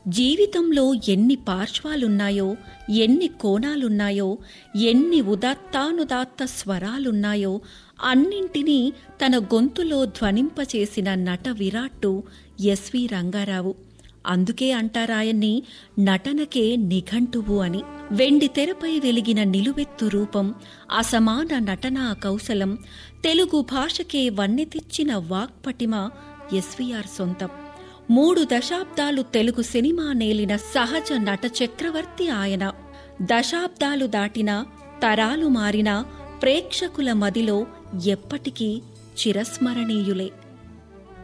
జీవితంలో ఎన్ని పార్శ్వాలున్నాయో ఎన్ని కోణాలున్నాయో ఎన్ని ఉదాత్తానుదాత్త స్వరాలున్నాయో అన్నింటినీ తన గొంతులో ధ్వనింపచేసిన నట విరాట్టు ఎస్వి రంగారావు అందుకే అంటారాయన్ని నటనకే నిఘంటువు అని వెండి తెరపై వెలిగిన నిలువెత్తు రూపం అసమాన నటనా కౌశలం తెలుగు భాషకే వన్నె తెచ్చిన వాక్పటిమ ఎస్వీఆర్ సొంతం మూడు దశాబ్దాలు తెలుగు సినిమా నేలిన సహజ నట చక్రవర్తి ఆయన దశాబ్దాలు దాటిన తరాలు మారిన ప్రేక్షకుల మదిలో ఎప్పటికీ చిరస్మరణీయులే